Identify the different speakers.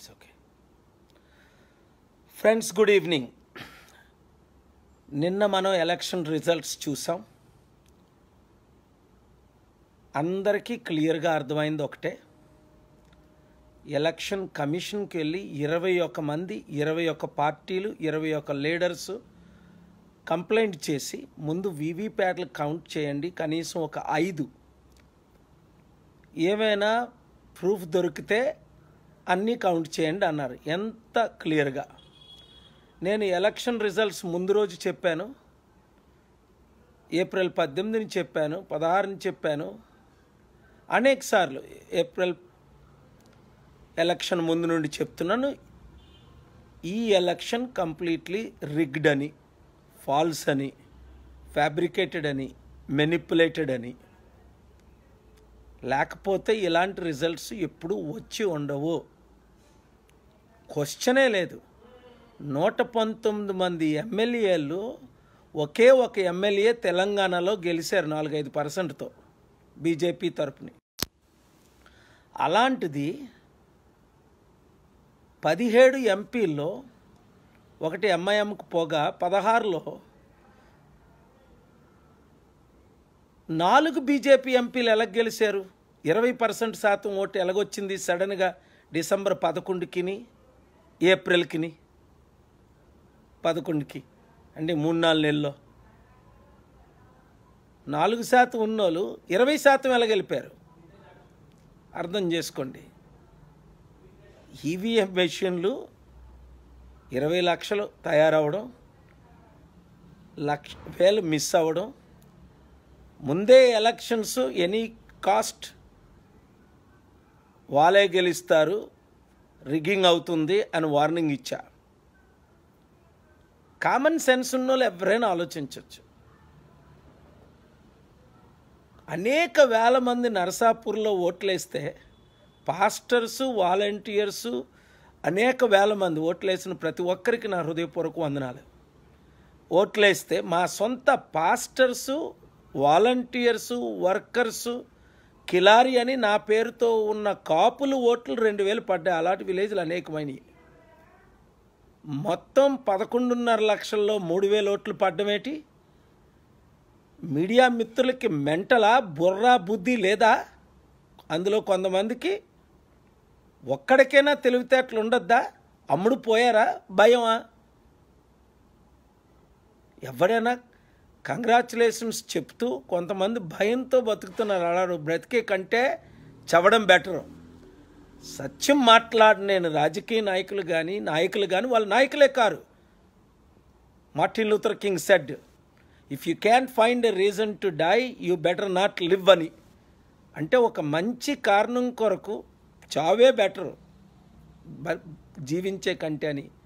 Speaker 1: it's okay friends good evening నిన్న మనం election results చూసాం అందరికీ క్లియర్గా అర్థమైంది ఒకటే ఎలక్షన్ కమిషన్కి వెళ్ళి ఇరవై ఒక్క మంది ఇరవై ఒక్క పార్టీలు ఇరవై ఒక్క లీడర్స్ కంప్లైంట్ చేసి ముందు వీవీప్యాట్లు కౌంట్ చేయండి కనీసం ఒక ఐదు ఏమైనా ప్రూఫ్ దొరికితే అన్నీ కౌంట్ చేయండి అన్నారు ఎంత క్లియర్గా నేను ఎలక్షన్ రిజల్ట్స్ ముందు రోజు చెప్పాను ఏప్రిల్ పద్దెనిమిదిని చెప్పాను పదహారుని చెప్పాను అనేక సార్లు ఏప్రిల్ ఎలక్షన్ ముందు నుండి చెప్తున్నాను ఈ ఎలక్షన్ కంప్లీట్లీ రిగ్డ్ అని ఫాల్స్ అని ఫ్యాబ్రికేటెడ్ అని మెనిపులేటెడ్ అని లేకపోతే ఇలాంటి రిజల్ట్స్ ఎప్పుడు వచ్చి ఉండవు క్వశ్చనే లేదు నూట పంతొమ్మిది మంది ఎమ్మెల్యేలు ఒకే ఒక ఎమ్మెల్యే తెలంగాణలో గెలిచారు నాలుగైదు పర్సెంట్తో బీజేపీ తరపుని అలాంటిది పదిహేడు ఎంపీల్లో ఒకటి ఎంఐఎంకు పోగా పదహారులో నాలుగు బీజేపీ ఎంపీలు ఎలా గెలిచారు ఇరవై పర్సెంట్ శాతం ఓటు ఎలాగొచ్చింది సడన్గా డిసెంబర్ పదకొండుకిని ఏప్రిల్కిని పదకొండుకి అంటే మూడు నాలుగు నెలల్లో నాలుగు శాతం ఉన్నోళ్ళు ఇరవై శాతం ఎలా గెలిపారు అర్థం చేసుకోండి ఈవీఎం మెషిన్లు ఇరవై లక్షలు తయారవడం లక్ష వేలు మిస్ అవ్వడం ముందే ఎలక్షన్స్ ఎనీ కాస్ట్ వాళ్ళే గెలుస్తారు రిగ్గింగ్ అవుతుంది అని వార్నింగ్ ఇచ్చా కామన్ సెన్స్ ఉన్న వాళ్ళు ఎవరైనా ఆలోచించవచ్చు అనేక వేల మంది నరసాపూర్లో ఓట్లేస్తే పాస్టర్స్ వాలంటీర్స్ అనేక వేల మంది ఓట్లేసిన ప్రతి ఒక్కరికి నా హృదయపూర్వక వందనాలు ఓట్లేస్తే మా సొంత పాస్టర్సు వాలంటీర్సు వర్కర్సు కిలారి అని నా పేరుతో ఉన్న కాపులు ఓట్లు రెండు వేలు పడ్డాయి అలాంటి విలేజ్లు అనేకమైనవి మొత్తం పదకొండున్నర లక్షల్లో మూడు వేల ఓట్లు పడ్డమేటి మీడియా మిత్రులకి మెంటలా బుర్రా బుద్ధి లేదా అందులో కొంతమందికి ఒక్కడికైనా తెలివితేటలు ఉండొద్దా అమ్ముడు పోయారా భయమా ఎవరైనా కంగ్రాచులేషన్స్ చెప్తూ కొంతమంది భయంతో బతుకుతున్నారు అలాడు బ్రతికే కంటే చవడం బెటరు సత్యం మాట్లాడి నేను రాజకీయ నాయకులు కానీ నాయకులు కానీ వాళ్ళ నాయకులే కారు Martin Luther King said if you can find a reason to die you better not live అని అంటే ఒక మంచి కారణం కొరకు చావే బెటరు జీవించే కంటే అని